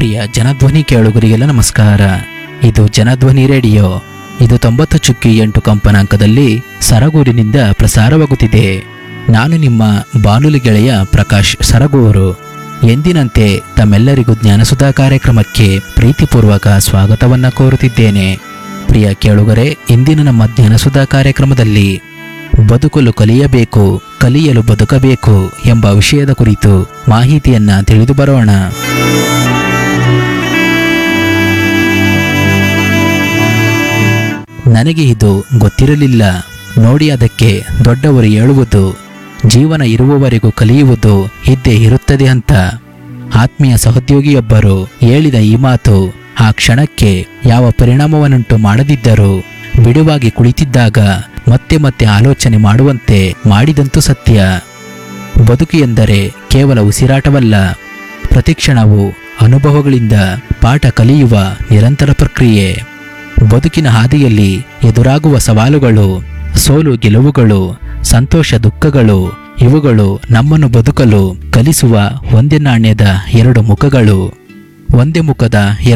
ಪ್ರಿಯ ಜನಧ್ವನಿ ಕೇಳುಗರಿಗೆಲ್ಲ ನಮಸ್ಕಾರ ಇದು ಜನಧ್ವನಿ ರೇಡಿಯೋ ಇದು ತೊಂಬತ್ತು ಚುಕ್ಕಿ ಎಂಟು ಕಂಪನಾಂಕದಲ್ಲಿ ಸರಗೂರಿನಿಂದ ಪ್ರಸಾರವಾಗುತ್ತಿದೆ ನಾನು ನಿಮ್ಮ ಬಾನುಲಿ ಗೆಳೆಯ ಪ್ರಕಾಶ್ ಸರಗೂರು ಎಂದಿನಂತೆ ತಮ್ಮೆಲ್ಲರಿಗೂ ಜ್ಞಾನಸುಧಾ ಕಾರ್ಯಕ್ರಮಕ್ಕೆ ಪ್ರೀತಿಪೂರ್ವಕ ಸ್ವಾಗತವನ್ನ ಕೋರುತ್ತಿದ್ದೇನೆ ಪ್ರಿಯ ಕೇಳುಗರೆ ಇಂದಿನ ನಮ್ಮ ಜ್ಞಾನಸುಧಾ ಕಾರ್ಯಕ್ರಮದಲ್ಲಿ ಬದುಕಲು ಕಲಿಯಬೇಕು ಕಲಿಯಲು ಬದುಕಬೇಕು ಎಂಬ ವಿಷಯದ ಕುರಿತು ಮಾಹಿತಿಯನ್ನ ತಿಳಿದು ಬರೋಣ ನನಗೆ ಇದು ಗೊತ್ತಿರಲಿಲ್ಲ ನೋಡಿ ಅದಕ್ಕೆ ದೊಡ್ಡವರು ಹೇಳುವುದು ಜೀವನ ಇರುವವರೆಗೂ ಕಲಿಯುವುದು ಇದ್ದೇ ಇರುತ್ತದೆ ಅಂತ ಆತ್ಮೀಯ ಸಹೋದ್ಯೋಗಿಯೊಬ್ಬರು ಹೇಳಿದ ಈ ಮಾತು ಆ ಕ್ಷಣಕ್ಕೆ ಯಾವ ಪರಿಣಾಮವನ್ನುಂಟು ಮಾಡದಿದ್ದರೂ ಬಿಡುವಾಗಿ ಕುಳಿತಿದ್ದಾಗ ಮತ್ತೆ ಮತ್ತೆ ಆಲೋಚನೆ ಮಾಡುವಂತೆ ಮಾಡಿದಂತೂ ಸತ್ಯ ಬದುಕು ಎಂದರೆ ಕೇವಲ ಉಸಿರಾಟವಲ್ಲ ಪ್ರತಿಕ್ಷಣವು ಅನುಭವಗಳಿಂದ ಪಾಠ ಕಲಿಯುವ ನಿರಂತರ ಪ್ರಕ್ರಿಯೆ ಬದುಕಿನ ಹಾದಿಯಲ್ಲಿ ಎದುರಾಗುವ ಸವಾಲುಗಳು ಸೋಲು ಗೆಲುವುಗಳು ಸಂತೋಷ ದುಃಖಗಳು ಇವುಗಳು ನಮ್ಮನ್ನು ಬದುಕಲು ಕಲಿಸುವ ಒಂದೇ ನಾಣ್ಯದ ಎರಡು ಮುಖಗಳು ಒಂದೇ ಮುಖದ